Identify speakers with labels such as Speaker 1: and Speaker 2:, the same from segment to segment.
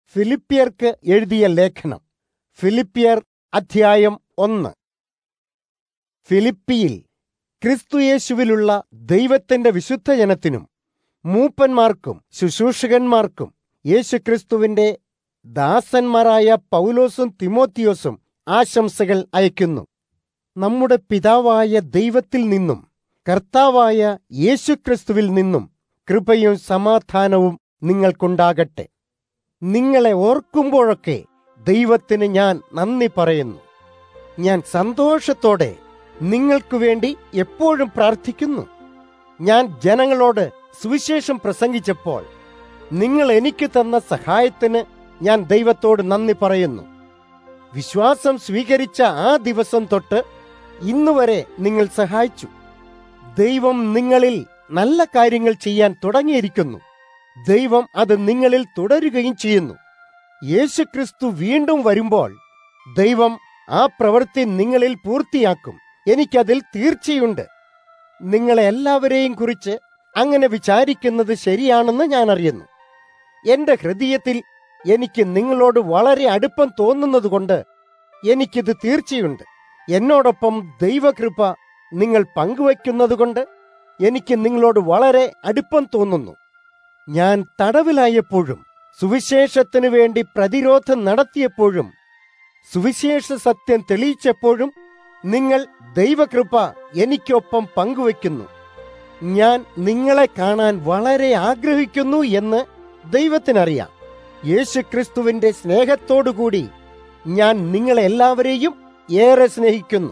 Speaker 1: ഫിലിപ്പിയർക്ക് എഴുതിയ ലേഖനം ഫിലിപ്പിയർ അധ്യായം ഒന്ന് ഫിലിപ്പിയിൽ ക്രിസ്തുയേശുവിലുള്ള ദൈവത്തിന്റെ വിശുദ്ധ ജനത്തിനും മൂപ്പന്മാർക്കും ശുശ്രൂഷകന്മാർക്കും യേശുക്രിസ്തുവിന്റെ ദാസന്മാരായ പൗലോസും തിമോത്തിയോസും ആശംസകൾ അയക്കുന്നു നമ്മുടെ പിതാവായ ദൈവത്തിൽ നിന്നും കർത്താവായ യേശുക്രിസ്തുവിൽ നിന്നും കൃപയും സമാധാനവും നിങ്ങൾക്കുണ്ടാകട്ടെ നിങ്ങളെ ഓർക്കുമ്പോഴൊക്കെ ദൈവത്തിന് ഞാൻ നന്ദി പറയുന്നു ഞാൻ സന്തോഷത്തോടെ നിങ്ങൾക്കു വേണ്ടി എപ്പോഴും പ്രാർത്ഥിക്കുന്നു ഞാൻ ജനങ്ങളോട് സുവിശേഷം പ്രസംഗിച്ചപ്പോൾ നിങ്ങൾ എനിക്ക് തന്ന സഹായത്തിന് ഞാൻ ദൈവത്തോട് നന്ദി പറയുന്നു വിശ്വാസം സ്വീകരിച്ച ആ ദിവസം തൊട്ട് ഇന്നുവരെ നിങ്ങൾ സഹായിച്ചു ദൈവം നിങ്ങളിൽ നല്ല കാര്യങ്ങൾ ചെയ്യാൻ തുടങ്ങിയിരിക്കുന്നു ദൈവം അത് നിങ്ങളിൽ തുടരുകയും ചെയ്യുന്നു യേശുക്രിസ്തു വീണ്ടും വരുമ്പോൾ ദൈവം ആ പ്രവൃത്തി നിങ്ങളിൽ പൂർത്തിയാക്കും എനിക്കതിൽ തീർച്ചയുണ്ട് നിങ്ങളെ എല്ലാവരെയും കുറിച്ച് അങ്ങനെ വിചാരിക്കുന്നത് ശരിയാണെന്ന് ഞാൻ അറിയുന്നു എന്റെ ഹൃദയത്തിൽ എനിക്ക് നിങ്ങളോട് വളരെ അടുപ്പം തോന്നുന്നതുകൊണ്ട് എനിക്കിത് തീർച്ചയുണ്ട് എന്നോടൊപ്പം ദൈവകൃപ നിങ്ങൾ പങ്കുവയ്ക്കുന്നതുകൊണ്ട് എനിക്ക് നിങ്ങളോട് വളരെ അടുപ്പം തോന്നുന്നു ഞാൻ തടവിലായപ്പോഴും സുവിശേഷത്തിനു വേണ്ടി പ്രതിരോധം നടത്തിയപ്പോഴും സുവിശേഷ സത്യം തെളിയിച്ചപ്പോഴും നിങ്ങൾ ദൈവകൃപ എനിക്കൊപ്പം പങ്കുവയ്ക്കുന്നു ഞാൻ നിങ്ങളെ കാണാൻ വളരെ ആഗ്രഹിക്കുന്നു എന്ന് ദൈവത്തിനറിയാം യേശുക്രിസ്തുവിന്റെ സ്നേഹത്തോടുകൂടി ഞാൻ നിങ്ങളെ എല്ലാവരെയും ഏറെ സ്നേഹിക്കുന്നു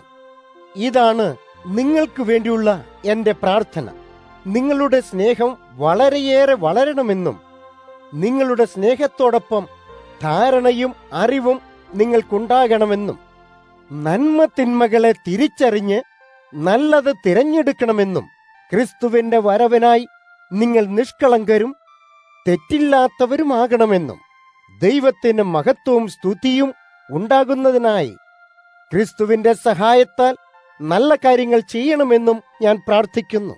Speaker 1: ഇതാണ് നിങ്ങൾക്ക് വേണ്ടിയുള്ള എന്റെ പ്രാർത്ഥന നിങ്ങളുടെ സ്നേഹം വളരെയേറെ വളരണമെന്നും നിങ്ങളുടെ സ്നേഹത്തോടൊപ്പം ധാരണയും അറിവും നിങ്ങൾക്കുണ്ടാകണമെന്നും നന്മ തിന്മകളെ തിരിച്ചറിഞ്ഞ് നല്ലത് തിരഞ്ഞെടുക്കണമെന്നും ക്രിസ്തുവിന്റെ വരവിനായി നിങ്ങൾ നിഷ്കളങ്കരും തെറ്റില്ലാത്തവരുമാകണമെന്നും ദൈവത്തിന് മഹത്വവും സ്തുതിയും ഉണ്ടാകുന്നതിനായി ക്രിസ്തുവിന്റെ സഹായത്താൽ നല്ല കാര്യങ്ങൾ ചെയ്യണമെന്നും ഞാൻ പ്രാർത്ഥിക്കുന്നു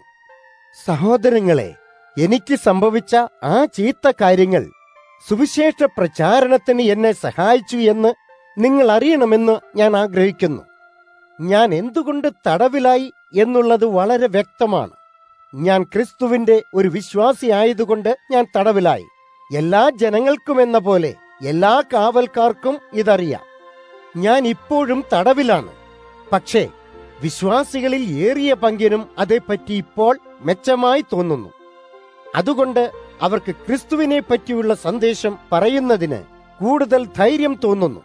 Speaker 1: സഹോദരങ്ങളെ എനിക്ക് സംഭവിച്ച ആ ചീത്ത കാര്യങ്ങൾ സുവിശേഷ പ്രചാരണത്തിന് എന്നെ സഹായിച്ചു എന്ന് നിങ്ങൾ അറിയണമെന്ന് ഞാൻ ആഗ്രഹിക്കുന്നു ഞാൻ എന്തുകൊണ്ട് തടവിലായി എന്നുള്ളത് വളരെ വ്യക്തമാണ് ഞാൻ ക്രിസ്തുവിന്റെ ഒരു വിശ്വാസിയായതുകൊണ്ട് ഞാൻ തടവിലായി എല്ലാ ജനങ്ങൾക്കും എന്ന പോലെ എല്ലാ കാവൽക്കാർക്കും ഇതറിയാം ഞാൻ ഇപ്പോഴും തടവിലാണ് പക്ഷേ വിശ്വാസികളിൽ ഏറിയ പങ്കിനും അതേപ്പറ്റി ഇപ്പോൾ മെച്ചമായി തോന്നുന്നു അതുകൊണ്ട് അവർക്ക് ക്രിസ്തുവിനെ പറ്റിയുള്ള സന്ദേശം പറയുന്നതിന് കൂടുതൽ ധൈര്യം തോന്നുന്നു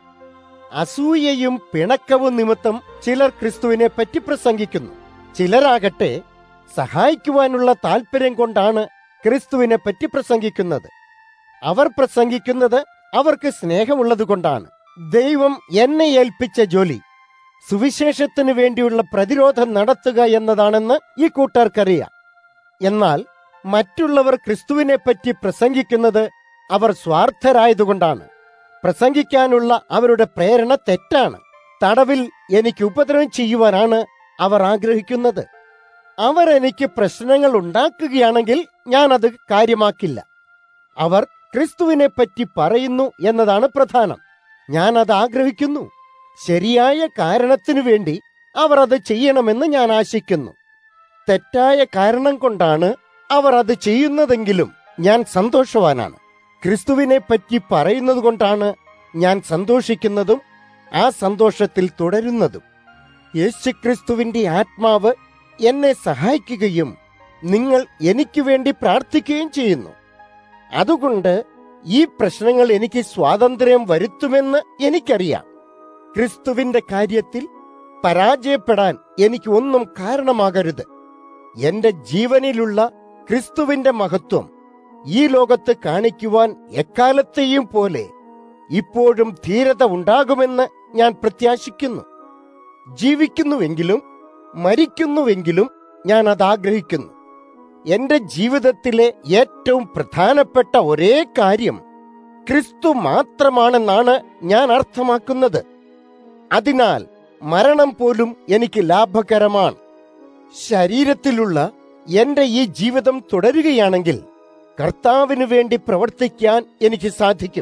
Speaker 1: അസൂയയും പിണക്കവും നിമിത്തം ചിലർ ക്രിസ്തുവിനെ പറ്റി പ്രസംഗിക്കുന്നു ചിലരാകട്ടെ സഹായിക്കുവാനുള്ള താല്പര്യം കൊണ്ടാണ് ക്രിസ്തുവിനെ പറ്റി പ്രസംഗിക്കുന്നത് അവർ പ്രസംഗിക്കുന്നത് അവർക്ക് സ്നേഹമുള്ളത് കൊണ്ടാണ് ദൈവം എന്നെ ഏൽപ്പിച്ച ജോലി സുവിശേഷത്തിന് വേണ്ടിയുള്ള പ്രതിരോധം നടത്തുക എന്നതാണെന്ന് ഈ കൂട്ടർക്കറിയാം എന്നാൽ മറ്റുള്ളവർ ക്രിസ്തുവിനെ പറ്റി പ്രസംഗിക്കുന്നത് അവർ സ്വാർത്ഥരായതുകൊണ്ടാണ് പ്രസംഗിക്കാനുള്ള അവരുടെ പ്രേരണ തെറ്റാണ് തടവിൽ എനിക്ക് ഉപദ്രവം ചെയ്യുവാനാണ് അവർ ആഗ്രഹിക്കുന്നത് അവർ എനിക്ക് പ്രശ്നങ്ങൾ ഉണ്ടാക്കുകയാണെങ്കിൽ ഞാൻ അത് കാര്യമാക്കില്ല അവർ ക്രിസ്തുവിനെ പറ്റി പറയുന്നു എന്നതാണ് പ്രധാനം ഞാൻ അത് ആഗ്രഹിക്കുന്നു ശരിയായ കാരണത്തിനു വേണ്ടി അവർ അത് ചെയ്യണമെന്ന് ഞാൻ ആശിക്കുന്നു തെറ്റായ കാരണം കൊണ്ടാണ് അവർ അത് ചെയ്യുന്നതെങ്കിലും ഞാൻ സന്തോഷവാനാണ് ക്രിസ്തുവിനെ പറ്റി പറയുന്നത് കൊണ്ടാണ് ഞാൻ സന്തോഷിക്കുന്നതും ആ സന്തോഷത്തിൽ തുടരുന്നതും യേശുക്രിസ്തുവിന്റെ ആത്മാവ് എന്നെ സഹായിക്കുകയും നിങ്ങൾ എനിക്ക് വേണ്ടി പ്രാർത്ഥിക്കുകയും ചെയ്യുന്നു അതുകൊണ്ട് ഈ പ്രശ്നങ്ങൾ എനിക്ക് സ്വാതന്ത്ര്യം വരുത്തുമെന്ന് എനിക്കറിയാം ക്രിസ്തുവിന്റെ കാര്യത്തിൽ പരാജയപ്പെടാൻ എനിക്ക് ഒന്നും കാരണമാകരുത് എന്റെ ജീവനിലുള്ള ക്രിസ്തുവിന്റെ മഹത്വം ഈ ലോകത്ത് കാണിക്കുവാൻ എക്കാലത്തെയും പോലെ ഇപ്പോഴും ധീരത ഉണ്ടാകുമെന്ന് ഞാൻ പ്രത്യാശിക്കുന്നു ജീവിക്കുന്നുവെങ്കിലും മരിക്കുന്നുവെങ്കിലും ഞാൻ അത് ആഗ്രഹിക്കുന്നു എന്റെ ജീവിതത്തിലെ ഏറ്റവും പ്രധാനപ്പെട്ട ഒരേ കാര്യം ക്രിസ്തു മാത്രമാണെന്നാണ് ഞാൻ അർത്ഥമാക്കുന്നത് അതിനാൽ മരണം പോലും എനിക്ക് ലാഭകരമാണ് ശരീരത്തിലുള്ള എന്റെ ഈ ജീവിതം തുടരുകയാണെങ്കിൽ കർത്താവിനു വേണ്ടി പ്രവർത്തിക്കാൻ എനിക്ക് സാധിക്കും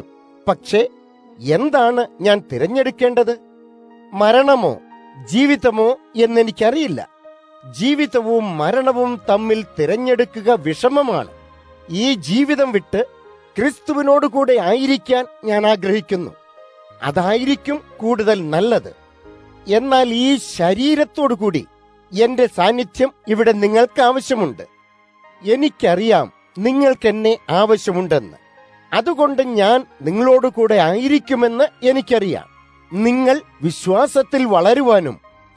Speaker 1: പക്ഷേ എന്താണ് ഞാൻ തിരഞ്ഞെടുക്കേണ്ടത് മരണമോ ജീവിതമോ എന്നെനിക്കറിയില്ല ജീവിതവും മരണവും തമ്മിൽ തിരഞ്ഞെടുക്കുക വിഷമമാണ് ഈ ജീവിതം വിട്ട് ക്രിസ്തുവിനോട് കൂടെ ആയിരിക്കാൻ ഞാൻ ആഗ്രഹിക്കുന്നു അതായിരിക്കും കൂടുതൽ നല്ലത് എന്നാൽ ഈ ശരീരത്തോടു കൂടി എന്റെ സാന്നിധ്യം ഇവിടെ നിങ്ങൾക്ക് ആവശ്യമുണ്ട് എനിക്കറിയാം നിങ്ങൾക്കെന്നെ ആവശ്യമുണ്ടെന്ന് അതുകൊണ്ട് ഞാൻ നിങ്ങളോട് കൂടെ ആയിരിക്കുമെന്ന് എനിക്കറിയാം നിങ്ങൾ വിശ്വാസത്തിൽ വളരുവാനും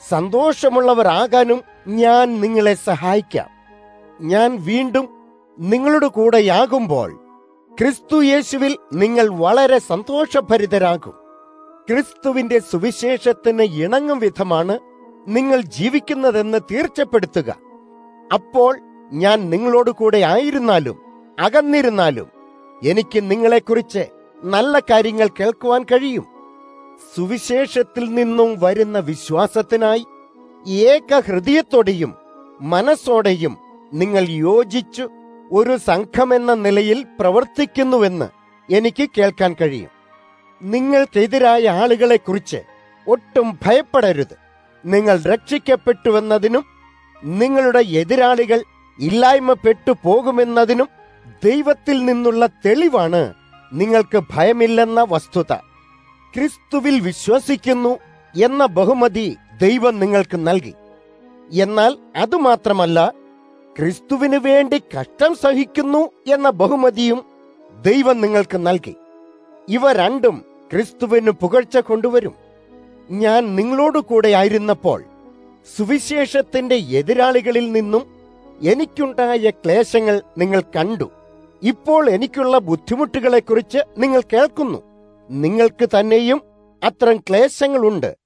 Speaker 1: സന്തോഷമുള്ളവരാകാനും ഞാൻ നിങ്ങളെ സഹായിക്കാം ഞാൻ വീണ്ടും നിങ്ങളുടെ കൂടെയാകുമ്പോൾ ക്രിസ്തു യേശുവിൽ നിങ്ങൾ വളരെ സന്തോഷഭരിതരാകും ക്രിസ്തുവിന്റെ സുവിശേഷത്തിന് ഇണങ്ങും വിധമാണ് നിങ്ങൾ ജീവിക്കുന്നതെന്ന് തീർച്ചപ്പെടുത്തുക അപ്പോൾ ഞാൻ നിങ്ങളോട് കൂടെ ആയിരുന്നാലും അകന്നിരുന്നാലും എനിക്ക് നിങ്ങളെക്കുറിച്ച് നല്ല കാര്യങ്ങൾ കേൾക്കുവാൻ കഴിയും സുവിശേഷത്തിൽ നിന്നും വരുന്ന വിശ്വാസത്തിനായി ഏക ഹൃദയത്തോടെയും മനസ്സോടെയും നിങ്ങൾ യോജിച്ചു ഒരു സംഘമെന്ന നിലയിൽ പ്രവർത്തിക്കുന്നുവെന്ന് എനിക്ക് കേൾക്കാൻ കഴിയും നിങ്ങൾക്കെതിരായ ആളുകളെക്കുറിച്ച് ഒട്ടും ഭയപ്പെടരുത് നിങ്ങൾ രക്ഷിക്കപ്പെട്ടുവെന്നതിനും നിങ്ങളുടെ എതിരാളികൾ ഇല്ലായ്മപ്പെട്ടു പോകുമെന്നതിനും ദൈവത്തിൽ നിന്നുള്ള തെളിവാണ് നിങ്ങൾക്ക് ഭയമില്ലെന്ന വസ്തുത ക്രിസ്തുവിൽ വിശ്വസിക്കുന്നു എന്ന ബഹുമതി ദൈവം നിങ്ങൾക്ക് നൽകി എന്നാൽ അതുമാത്രമല്ല ക്രിസ്തുവിന് വേണ്ടി കഷ്ടം സഹിക്കുന്നു എന്ന ബഹുമതിയും ദൈവം നിങ്ങൾക്ക് നൽകി ഇവ രണ്ടും ക്രിസ്തുവിന് പുകഴ്ച കൊണ്ടുവരും ഞാൻ നിങ്ങളോട് കൂടെ ആയിരുന്നപ്പോൾ സുവിശേഷത്തിന്റെ എതിരാളികളിൽ നിന്നും എനിക്കുണ്ടായ ക്ലേശങ്ങൾ നിങ്ങൾ കണ്ടു ഇപ്പോൾ എനിക്കുള്ള ബുദ്ധിമുട്ടുകളെക്കുറിച്ച് നിങ്ങൾ കേൾക്കുന്നു നിങ്ങൾക്ക് തന്നെയും അത്തരം ക്ലേശങ്ങളുണ്ട്